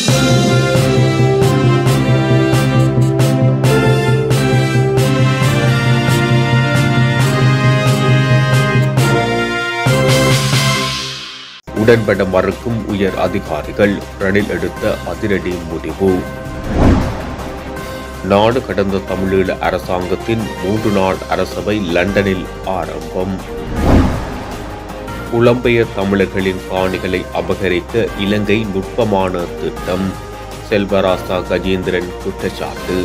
உடன்பட மறுக்கும் உயர் அதிகாரிகள் ரணில் எடுத்த அதிரடி முடிவு நாடு கடந்த தமிழீழ அரசாங்கத்தின் மூன்று நாள் அரசவை லண்டனில் ஆரம்பம் புலம்பெயர் தமிழர்களின் காணிகளை அபகரிக்க இலங்கை நுட்பமான திட்டம் செல்வராசா கஜேந்திரன் குற்றச்சாட்டு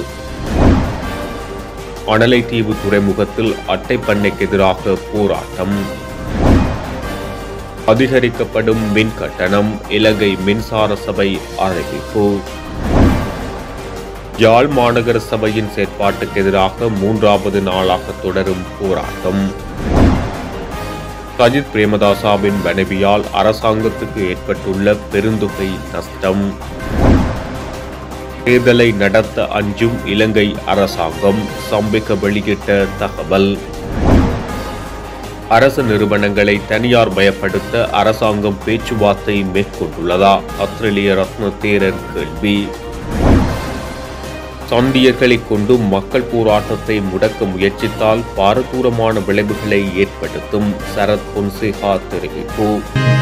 அனலைத்தீவு துறைமுகத்தில் அட்டை பண்ணைக்கு எதிராக போராட்டம் அதிகரிக்கப்படும் மின் கட்டணம் இலங்கை மின்சார சபை அறிவிப்பு யாழ் மாநகர சபையின் செயற்பாட்டுக்கு எதிராக மூன்றாவது நாளாக தொடரும் போராட்டம் சஜித் பிரேமதாசாவின் மனைவியால் அரசாங்கத்துக்கு ஏற்பட்டுள்ள பெருந்தொகை நஷ்டம் தேர்தலை நடத்த அஞ்சும் இலங்கை அரசாங்கம் சம்பிக்க வெளியிட்ட தகவல் அரசு நிறுவனங்களை தனியார் மயப்படுத்த அரசாங்கம் பேச்சுவார்த்தை மேற்கொண்டுள்ளதா ஆஸ்திரேலிய ரத்ன தேரர் கேள்வி சந்தியர்களை கொண்டு மக்கள் போராட்டத்தை முடக்க முயற்சித்தால் பாரதூரமான விளைவுகளை ஏற்படுத்தும் சரத் பொன்சேகா தெரிவிப்பு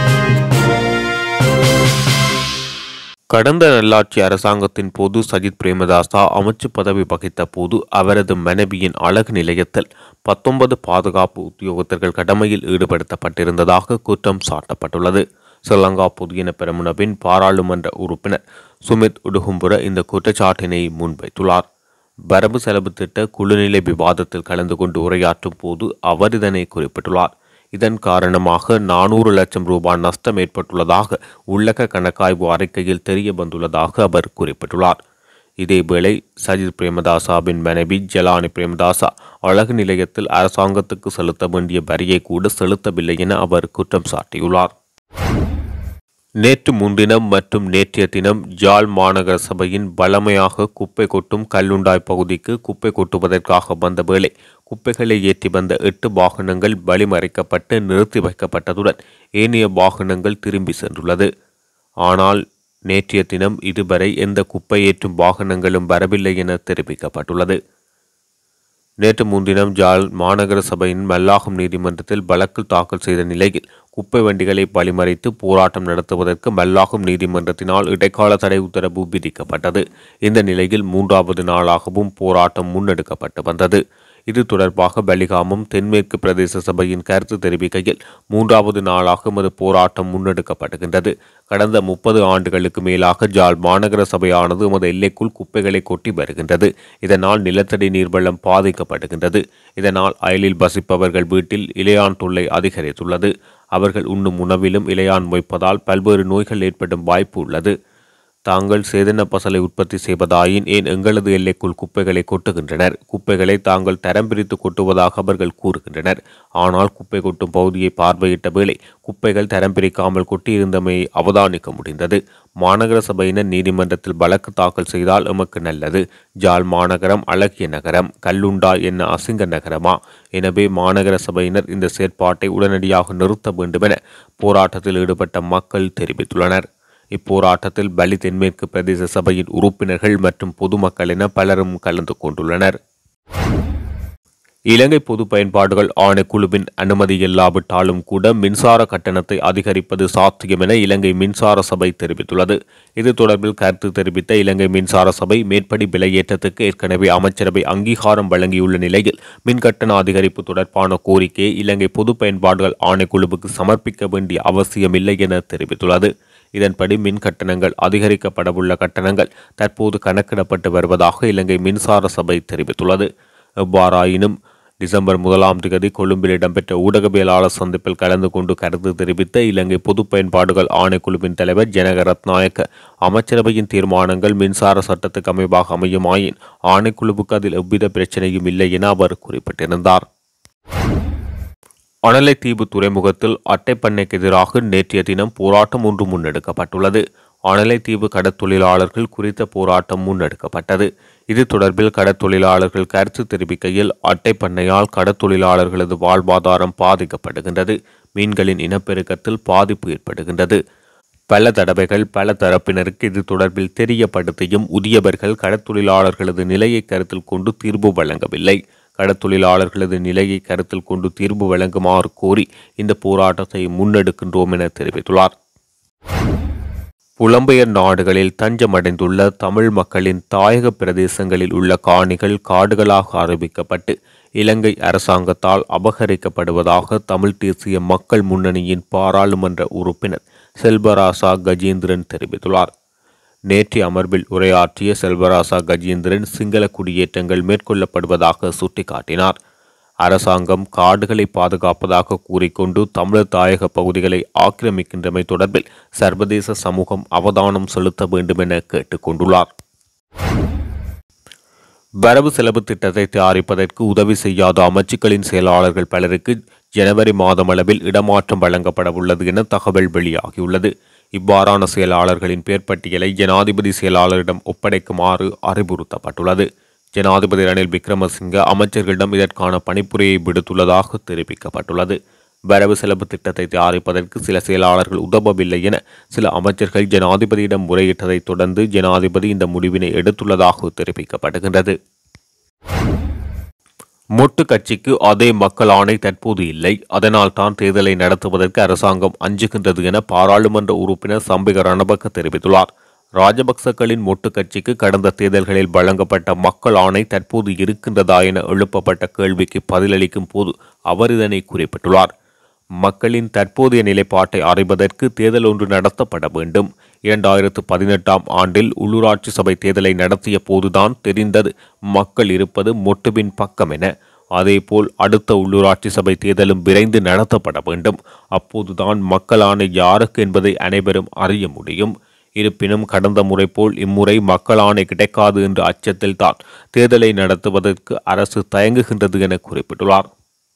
கடந்த நல்லாட்சி அரசாங்கத்தின் போது சஜித் பிரேமதாசா அமைச்சு பதவி வகித்த போது அவரது மனைவியின் அழகு நிலையத்தில் பத்தொன்பது பாதுகாப்பு உத்தியோகத்தர்கள் கடமையில் ஈடுபடுத்தப்பட்டிருந்ததாக குற்றம் சாட்டப்பட்டுள்ளது ஸ்ரீலங்கா புதியன பெரமுனவின் பாராளுமன்ற உறுப்பினர் சுமித் உடுகும்புர இந்த குற்றச்சாட்டினை முன்வைத்துள்ளார் வரவு செலவு திட்ட குழுநிலை விவாதத்தில் கலந்து கொண்டு உரையாற்றும் போது அவர் இதனை குறிப்பிட்டுள்ளார் இதன் காரணமாக நானூறு லட்சம் ரூபாய் நஷ்டம் ஏற்பட்டுள்ளதாக உள்ளக கணக்காய்வு அறிக்கையில் தெரிய வந்துள்ளதாக அவர் குறிப்பிட்டுள்ளார் இதேவேளை சஜித் பிரேமதாசாவின் மனைவி ஜலானி பிரேமதாசா அழகு நிலையத்தில் அரசாங்கத்துக்கு செலுத்த வேண்டிய வரியை கூட செலுத்தவில்லை என அவர் குற்றம் சாட்டியுள்ளார் நேற்று முன்தினம் மற்றும் நேற்றைய தினம் ஜாழ் மாநகர சபையின் வளமையாக குப்பை கொட்டும் கல்லுண்டாய் பகுதிக்கு குப்பை கொட்டுவதற்காக வந்த வேளை குப்பைகளை ஏற்றி வந்த எட்டு வாகனங்கள் வழிமறைக்கப்பட்டு நிறுத்தி வைக்கப்பட்டதுடன் ஏனைய வாகனங்கள் திரும்பி சென்றுள்ளது ஆனால் நேற்றைய தினம் இதுவரை எந்த குப்பை ஏற்றும் வாகனங்களும் வரவில்லை என தெரிவிக்கப்பட்டுள்ளது நேற்று முன்தினம் ஜாழ் மாநகர சபையின் மல்லாகம் நீதிமன்றத்தில் வழக்கு தாக்கல் செய்த நிலையில் குப்பை வண்டிகளை வழிமறைத்து போராட்டம் நடத்துவதற்கு மல்லாகம் நீதிமன்றத்தினால் இடைக்கால தடை உத்தரவு விதிக்கப்பட்டது இந்த நிலையில் மூன்றாவது நாளாகவும் போராட்டம் முன்னெடுக்கப்பட்டு வந்தது இது தொடர்பாக பலிகாமம் தென்மேற்கு பிரதேச சபையின் கருத்து தெரிவிக்கையில் மூன்றாவது நாளாக எமது போராட்டம் முன்னெடுக்கப்படுகின்றது கடந்த முப்பது ஆண்டுகளுக்கு மேலாக ஜாழ் மாநகர சபையானது எமது எல்லைக்குள் குப்பைகளை கொட்டி வருகின்றது இதனால் நிலத்தடி நீர்வளம் பாதிக்கப்படுகின்றது இதனால் அயலில் வசிப்பவர்கள் வீட்டில் இலையான் தொல்லை அதிகரித்துள்ளது அவர்கள் உண்ணும் உணவிலும் இலையான் வைப்பதால் பல்வேறு நோய்கள் ஏற்படும் வாய்ப்பு உள்ளது தாங்கள் சேதன பசலை உற்பத்தி செய்வதாயின் ஏன் எங்களது எல்லைக்குள் குப்பைகளை கொட்டுகின்றனர் குப்பைகளை தாங்கள் தரம் பிரித்து கொட்டுவதாக அவர்கள் கூறுகின்றனர் ஆனால் குப்பை கொட்டும் பகுதியை பார்வையிட்ட வேளை குப்பைகள் தரம் பிரிக்காமல் கொட்டியிருந்தமையை அவதானிக்க முடிந்தது மாநகர சபையினர் நீதிமன்றத்தில் வழக்கு தாக்கல் செய்தால் எமக்கு நல்லது ஜாழ் மாநகரம் அழகிய நகரம் கல்லுண்டா என்ன அசிங்க நகரமா எனவே மாநகர சபையினர் இந்த செயற்பாட்டை உடனடியாக நிறுத்த வேண்டுமென போராட்டத்தில் ஈடுபட்ட மக்கள் தெரிவித்துள்ளனர் இப்போராட்டத்தில் பலி தென்மேற்கு பிரதேச சபையின் உறுப்பினர்கள் மற்றும் பொதுமக்கள் என பலரும் கலந்து கொண்டுள்ளனர் இலங்கை பொது பயன்பாடுகள் ஆணைக்குழுவின் அனுமதி இல்லாவிட்டாலும் கூட மின்சார கட்டணத்தை அதிகரிப்பது சாத்தியம் என இலங்கை மின்சார சபை தெரிவித்துள்ளது இது தொடர்பில் கருத்து தெரிவித்த இலங்கை மின்சார சபை மேற்படி விலையேற்றத்துக்கு ஏற்கனவே அமைச்சரவை அங்கீகாரம் வழங்கியுள்ள நிலையில் மின் கட்டண அதிகரிப்பு தொடர்பான கோரிக்கையை இலங்கை பொது பயன்பாடுகள் ஆணைக்குழுவுக்கு சமர்ப்பிக்க வேண்டிய அவசியமில்லை என தெரிவித்துள்ளது இதன்படி மின் கட்டணங்கள் அதிகரிக்கப்படவுள்ள கட்டணங்கள் தற்போது கணக்கிடப்பட்டு வருவதாக இலங்கை மின்சார சபை தெரிவித்துள்ளது எவ்வாறாயினும் டிசம்பர் முதலாம் தேதி கொழும்பில் இடம்பெற்ற ஊடகவியலாளர் சந்திப்பில் கலந்து கொண்டு கருத்து தெரிவித்த இலங்கை பொது பயன்பாடுகள் ஆணைக்குழுவின் தலைவர் ஜனக ரத்நாயக்க அமைச்சரவையின் தீர்மானங்கள் மின்சார சட்டத்துக்கு அமைவாக அமையுமாயின் ஆணைக்குழுவுக்கு அதில் எவ்வித பிரச்சனையும் இல்லை என அவர் குறிப்பிட்டிருந்தார் அனலைத்தீவு துறைமுகத்தில் அட்டைப்பண்ணைக்கு எதிராக நேற்றைய தினம் போராட்டம் ஒன்று முன்னெடுக்கப்பட்டுள்ளது அனலைத்தீவு கடற்தொழிலாளர்கள் குறித்த போராட்டம் முன்னெடுக்கப்பட்டது இது தொடர்பில் கடற்தொழிலாளர்கள் கருத்து தெரிவிக்கையில் அட்டைப்பண்ணையால் கடற்தொழிலாளர்களது வாழ்வாதாரம் பாதிக்கப்படுகின்றது மீன்களின் இனப்பெருக்கத்தில் பாதிப்பு ஏற்படுகின்றது பல தடவைகள் பல தரப்பினருக்கு இது தொடர்பில் தெரியப்படுத்தியும் உரியவர்கள் கடற்தொழிலாளர்களது நிலையை கருத்தில் கொண்டு தீர்வு வழங்கவில்லை கடற்தொழிலாளர்களது நிலையை கருத்தில் கொண்டு தீர்வு வழங்குமாறு கோரி இந்த போராட்டத்தை முன்னெடுக்கின்றோம் என தெரிவித்துள்ளார் புலம்பெயர் நாடுகளில் தஞ்சமடைந்துள்ள தமிழ் மக்களின் தாயக பிரதேசங்களில் உள்ள காணிகள் காடுகளாக அறிவிக்கப்பட்டு இலங்கை அரசாங்கத்தால் அபகரிக்கப்படுவதாக தமிழ் தேசிய மக்கள் முன்னணியின் பாராளுமன்ற உறுப்பினர் செல்வராசா கஜேந்திரன் தெரிவித்துள்ளார் நேற்றைய அமர்வில் உரையாற்றிய செல்வராசா கஜேந்திரன் சிங்கள குடியேற்றங்கள் மேற்கொள்ளப்படுவதாக சுட்டிக்காட்டினார் அரசாங்கம் காடுகளை பாதுகாப்பதாக கூறிக்கொண்டு தமிழர் தாயக பகுதிகளை ஆக்கிரமிக்கின்றமை தொடர்பில் சர்வதேச சமூகம் அவதானம் செலுத்த வேண்டும் என கேட்டுக்கொண்டுள்ளார் வரவு செலவு திட்டத்தை தயாரிப்பதற்கு உதவி செய்யாத அமைச்சுக்களின் செயலாளர்கள் பலருக்கு ஜனவரி மாதமளவில் இடமாற்றம் வழங்கப்பட உள்ளது என தகவல் வெளியாகியுள்ளது இவ்வாறான செயலாளர்களின் பேர் பட்டியலை ஜனாதிபதி செயலாளரிடம் ஒப்படைக்குமாறு அறிவுறுத்தப்பட்டுள்ளது ஜனாதிபதி ரணில் விக்ரமசிங்க அமைச்சர்களிடம் இதற்கான பணிப்புரையை விடுத்துள்ளதாக தெரிவிக்கப்பட்டுள்ளது வரவு செலவு திட்டத்தை தயாரிப்பதற்கு சில செயலாளர்கள் உதவவில்லை என சில அமைச்சர்கள் ஜனாதிபதியிடம் முறையிட்டதைத் தொடர்ந்து ஜனாதிபதி இந்த முடிவினை எடுத்துள்ளதாக தெரிவிக்கப்படுகின்றது மொட்டு கட்சிக்கு அதே மக்கள் ஆணை தற்போது இல்லை அதனால் தான் தேர்தலை நடத்துவதற்கு அரசாங்கம் அஞ்சுகின்றது என பாராளுமன்ற உறுப்பினர் சம்பிக ரணபக்க தெரிவித்துள்ளார் ராஜபக்சக்களின் மொட்டு கட்சிக்கு கடந்த தேர்தல்களில் வழங்கப்பட்ட மக்கள் ஆணை தற்போது இருக்கின்றதா என எழுப்பப்பட்ட கேள்விக்கு பதிலளிக்கும் போது அவர் இதனை குறிப்பிட்டுள்ளார் மக்களின் தற்போதைய நிலைப்பாட்டை அறிவதற்கு தேர்தல் ஒன்று நடத்தப்பட வேண்டும் இரண்டாயிரத்து பதினெட்டாம் ஆண்டில் உள்ளூராட்சி சபை தேர்தலை நடத்திய போதுதான் தெரிந்தது மக்கள் இருப்பது மொட்டுவின் பக்கம் என அதேபோல் அடுத்த உள்ளூராட்சி சபை தேர்தலும் விரைந்து நடத்தப்பட வேண்டும் அப்போதுதான் மக்களான யாருக்கு என்பதை அனைவரும் அறிய முடியும் இருப்பினும் கடந்த முறை போல் இம்முறை மக்கள் ஆணை கிடைக்காது என்ற அச்சத்தில் தான் தேர்தலை நடத்துவதற்கு அரசு தயங்குகின்றது என குறிப்பிட்டுள்ளார்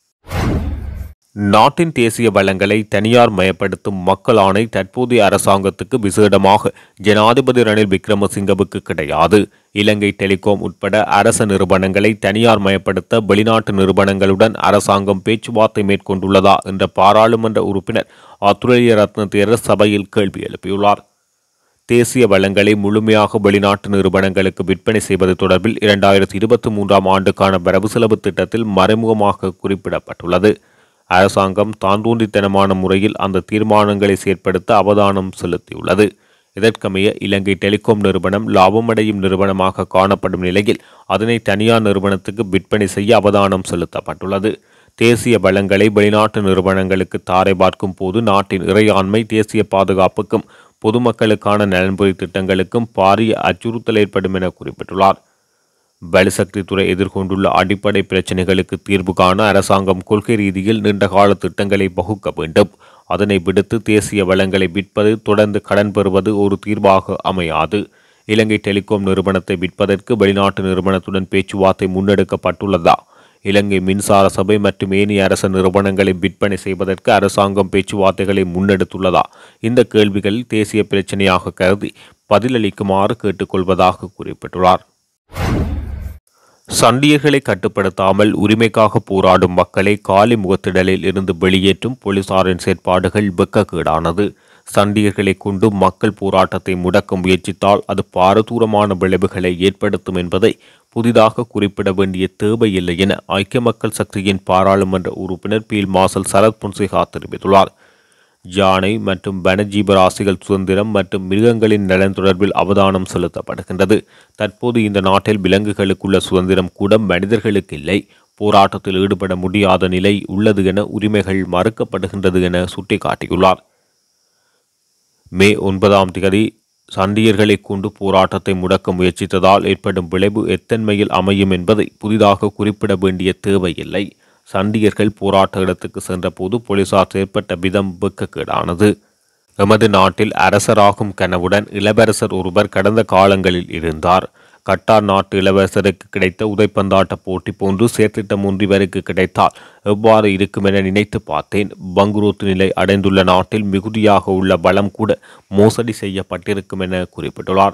நாட்டின் தேசிய வளங்களை தனியார் மயப்படுத்தும் மக்கள் ஆணை தற்போதைய அரசாங்கத்துக்கு விசேடமாக ஜனாதிபதி ரணில் விக்ரமசிங்கவுக்கு கிடையாது இலங்கை டெலிகாம் உட்பட அரச நிறுவனங்களை தனியார் மயப்படுத்த வெளிநாட்டு நிறுவனங்களுடன் அரசாங்கம் பேச்சுவார்த்தை மேற்கொண்டுள்ளதா என்ற பாராளுமன்ற உறுப்பினர் அத்துடைய ரத்ன தேரர் சபையில் கேள்வி எழுப்பியுள்ளார் தேசிய வளங்களை முழுமையாக வெளிநாட்டு நிறுவனங்களுக்கு விற்பனை செய்வது தொடர்பில் இரண்டாயிரத்தி இருபத்தி மூன்றாம் ஆண்டுக்கான வரவு செலவு திட்டத்தில் மறைமுகமாக குறிப்பிடப்பட்டுள்ளது அரசாங்கம் தாந்தோன்றித்தனமான முறையில் அந்த தீர்மானங்களை செயற்படுத்த அவதானம் செலுத்தியுள்ளது இதற்கமைய இலங்கை டெலிகாம் நிறுவனம் லாபமடையும் நிறுவனமாக காணப்படும் நிலையில் அதனை தனியார் நிறுவனத்துக்கு விற்பனை செய்ய அவதானம் செலுத்தப்பட்டுள்ளது தேசிய வளங்களை வெளிநாட்டு நிறுவனங்களுக்கு தாரை பார்க்கும் போது நாட்டின் இறையாண்மை தேசிய பாதுகாப்புக்கும் பொதுமக்களுக்கான நலன்புரி திட்டங்களுக்கும் பாரிய அச்சுறுத்தல் ஏற்படும் என குறிப்பிட்டுள்ளார் பலிசக்தி துறை எதிர்கொண்டுள்ள அடிப்படை பிரச்சினைகளுக்கு தீர்வு காண அரசாங்கம் கொள்கை ரீதியில் நீண்டகால திட்டங்களை வகுக்க வேண்டும் அதனை விடுத்து தேசிய வளங்களை விற்பது தொடர்ந்து கடன் பெறுவது ஒரு தீர்வாக அமையாது இலங்கை டெலிகாம் நிறுவனத்தை விற்பதற்கு வெளிநாட்டு நிறுவனத்துடன் பேச்சுவார்த்தை முன்னெடுக்கப்பட்டுள்ளதா இலங்கை மின்சார சபை மற்றும் ஏனைய அரச நிறுவனங்களை விற்பனை செய்வதற்கு அரசாங்கம் பேச்சுவார்த்தைகளை முன்னெடுத்துள்ளதா இந்த கேள்விகள் தேசிய பிரச்சனையாக கருதி பதிலளிக்குமாறு கேட்டுக்கொள்வதாக குறிப்பிட்டுள்ளார் சண்டியர்களை கட்டுப்படுத்தாமல் உரிமைக்காக போராடும் மக்களை காலி முகத்திடலில் இருந்து வெளியேற்றும் போலீசாரின் செயற்பாடுகள் வெக்கக்கேடானது சண்டியர்களை கொண்டு மக்கள் போராட்டத்தை முடக்க முயற்சித்தால் அது பாரதூரமான விளைவுகளை ஏற்படுத்தும் என்பதை புதிதாக குறிப்பிட வேண்டிய தேவையில்லை என ஐக்கிய மக்கள் சக்தியின் பாராளுமன்ற உறுப்பினர் பீல் மாசல் சரத் பொன்சேகா தெரிவித்துள்ளார் யானை மற்றும் வனஜீவராசிகள் சுதந்திரம் மற்றும் மிருகங்களின் நலன் தொடர்பில் அவதானம் செலுத்தப்படுகின்றது தற்போது இந்த நாட்டில் விலங்குகளுக்குள்ள சுதந்திரம் கூட மனிதர்களுக்கு இல்லை போராட்டத்தில் ஈடுபட முடியாத நிலை உள்ளது என உரிமைகள் மறுக்கப்படுகின்றது என சுட்டிக்காட்டியுள்ளார் மே ஒன்பதாம் தேதி சண்டியர்களை கொண்டு போராட்டத்தை முடக்க முயற்சித்ததால் ஏற்படும் விளைவு எத்தன்மையில் அமையும் என்பதை புதிதாக குறிப்பிட வேண்டிய தேவையில்லை சண்டியர்கள் போராட்ட இடத்துக்கு சென்றபோது போலீசார் செயற்பட்ட விதம் வெக்கக்கேடானது எமது நாட்டில் அரசராகும் கனவுடன் இளவரசர் ஒருவர் கடந்த காலங்களில் இருந்தார் கட்டார் நாட்டு இளவரசருக்கு கிடைத்த உதைப்பந்தாட்ட போட்டி போன்று செயற்திட்டம் ஒன்று இவருக்கு கிடைத்தால் எவ்வாறு இருக்கும் என நினைத்து பார்த்தேன் பங்குரோத்து நிலை அடைந்துள்ள நாட்டில் மிகுதியாக உள்ள பலம் கூட மோசடி செய்யப்பட்டிருக்கும் என குறிப்பிட்டுள்ளார்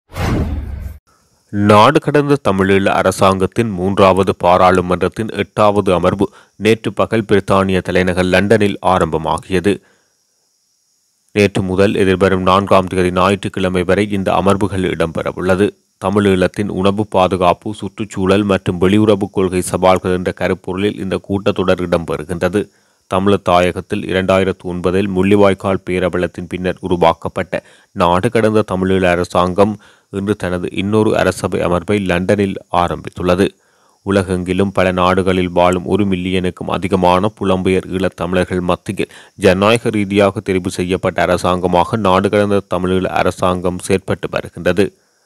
நாடு கடந்த தமிழீழ அரசாங்கத்தின் மூன்றாவது பாராளுமன்றத்தின் எட்டாவது அமர்வு நேற்று பகல் பிரித்தானிய தலைநகர் லண்டனில் ஆரம்பமாகியது நேற்று முதல் எதிர்வரும் நான்காம் தேதி ஞாயிற்றுக்கிழமை வரை இந்த அமர்வுகள் இடம்பெறவுள்ளது தமிழீழத்தின் உணவு பாதுகாப்பு சுற்றுச்சூழல் மற்றும் வெளியுறவு கொள்கை சவால்கள் என்ற கருப்பொருளில் இந்த கூட்டத்தொடர் இடம்பெறுகின்றது தமிழர் தாயகத்தில் இரண்டாயிரத்து ஒன்பதில் முள்ளிவாய்க்கால் பேரவலத்தின் பின்னர் உருவாக்கப்பட்ட நாடு கடந்த தமிழீழ அரசாங்கம் இன்று தனது இன்னொரு அரசபை அமர்வை லண்டனில் ஆரம்பித்துள்ளது உலகெங்கிலும் பல நாடுகளில் வாழும் ஒரு மில்லியனுக்கும் அதிகமான புலம்பெயர் ஈழத் தமிழர்கள் மத்தியில் ஜனநாயக ரீதியாக தெரிவு செய்யப்பட்ட அரசாங்கமாக நாடு கடந்த தமிழீழ அரசாங்கம் செயற்பட்டு வருகின்றது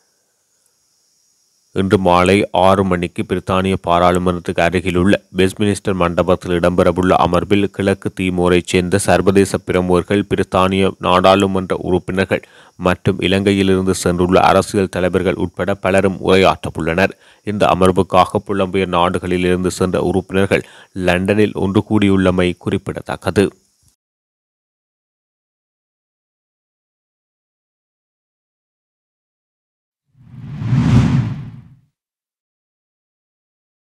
இன்று மாலை ஆறு மணிக்கு பிரித்தானிய பாராளுமன்றத்துக்கு அருகிலுள்ள வெஸ்ட்மினிஸ்டர் மண்டபத்தில் இடம்பெறவுள்ள அமர்வில் கிழக்கு தீமோரைச் சேர்ந்த சர்வதேச பிரமுகர்கள் பிரித்தானிய நாடாளுமன்ற உறுப்பினர்கள் மற்றும் இலங்கையிலிருந்து சென்றுள்ள அரசியல் தலைவர்கள் உட்பட பலரும் உரையாற்றவுள்ளனர் இந்த அமர்வுக்காக புலம்பெயர் நாடுகளிலிருந்து சென்ற உறுப்பினர்கள் லண்டனில் ஒன்று கூடியுள்ளமை குறிப்பிடத்தக்கது